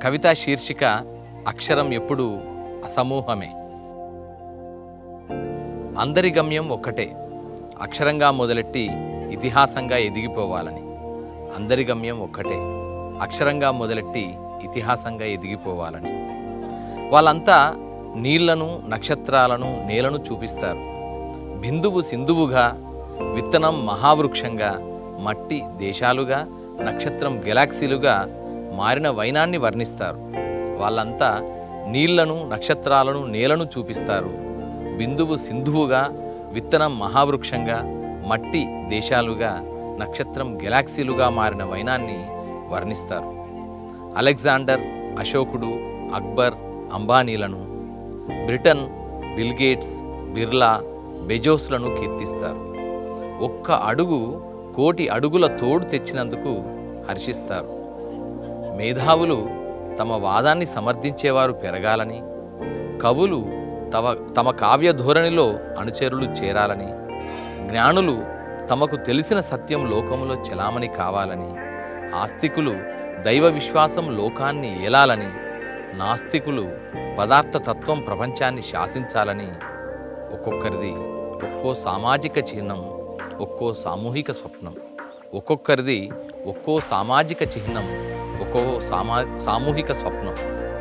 కవిత శీర్షిక అక్షరం ఎప్పుడు అసమూహమే అందరి గమ్యం ఒక్కటే అక్షరంగా మొదలెట్టి ఇతిహాసంగా ఎదిగిపోవాలని అందరి గమ్యం ఒక్కటే అక్షరంగా మొదలెట్టి ఇతిహాసంగా ఎదిగిపోవాలని వాళ్ళంతా నీళ్లను నక్షత్రాలను నేలను చూపిస్తారు బిందువు సింధువుగా విత్తనం మహావృక్షంగా మట్టి దేశాలుగా నక్షత్రం గెలాక్సీలుగా మారిన వైనాన్ని వర్ణిస్తారు వాళ్ళంతా నీళ్లను నక్షత్రాలను నేలను చూపిస్తారు బిందువు సింధువుగా విత్తనం మహావృక్షంగా మట్టి దేశాలుగా నక్షత్రం గెలాక్సీలుగా మారిన వైనాన్ని వర్ణిస్తారు అలెగ్జాండర్ అశోకుడు అక్బర్ అంబానీలను బ్రిటన్ బిల్గేట్స్ బిర్లా బెజోస్లను కీర్తిస్తారు ఒక్క అడుగు కోటి అడుగుల తోడు తెచ్చినందుకు హర్షిస్తారు మేధావులు తమ వాదాన్ని సమర్థించేవారు పెరగాలని కవులు తమ తమ కావ్య ధోరణిలో అనుచరులు చేరాలని జ్ఞానులు తమకు తెలిసిన సత్యం లోకములో చెలామణి కావాలని ఆస్తికులు దైవ విశ్వాసం లోకాన్ని ఏలాలని నాస్తికులు పదార్థ తత్వం ప్రపంచాన్ని శాసించాలని ఒక్కొక్కరిది ఒక్కో సామాజిక చిహ్నం ఒక్కో సామూహిక స్వప్నం ఒక్కొక్కరిది ఒక్కో సామాజిక చిహ్నం ఒక్కో సామా సామూహిక స్వప్నం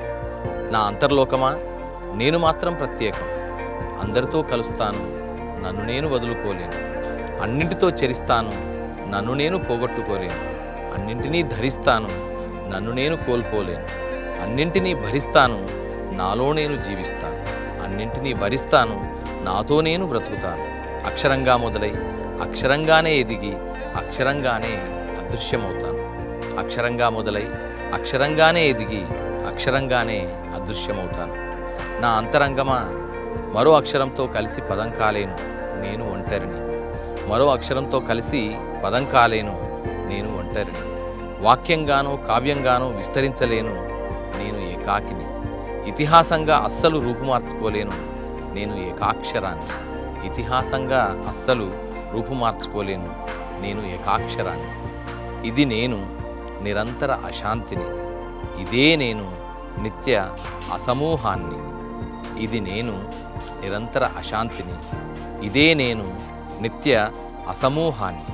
నా అంతర్లోకమా నేను మాత్రం ప్రత్యేకం అందరితో కలుస్తాను నన్ను నేను వదులుకోలేను అన్నింటితో చెరిస్తాను నన్ను నేను పోగొట్టుకోలేను అన్నింటినీ ధరిస్తాను నన్ను నేను కోల్పోలేను అన్నింటినీ భరిస్తాను నాలో నేను జీవిస్తాను అన్నింటినీ భరిస్తాను నాతో నేను బ్రతుకుతాను అక్షరంగా మొదలై అక్షరంగానే ఎదిగి అక్షరంగానే అదృశ్యమవుతాను అక్షరంగా మొదలై అక్షరంగానే ఎదిగి అక్షరంగానే అదృశ్యమవుతాను నా అంతరంగమా మరో అక్షరంతో కలిసి పదం కాలేను నేను ఒంటరిని మరో అక్షరంతో కలిసి పదం కాలేను నేను ఒంటరిని వాక్యంగానో కావ్యంగానో విస్తరించలేను నేను ఏకాకిని ఇతిహాసంగా అస్సలు రూపుమార్చుకోలేను నేను ఏకాక్షరాన్ని ఇతిహాసంగా అస్సలు రూపుమార్చుకోలేను నేను ఏకాక్షరాన్ని ఇది నేను నిరంతర అశాంతిని ఇదే నేను నిత్య అసమూహాన్ని ఇది నేను నిరంతర అశాంతిని ఇదే నేను నిత్య అసమూహాన్ని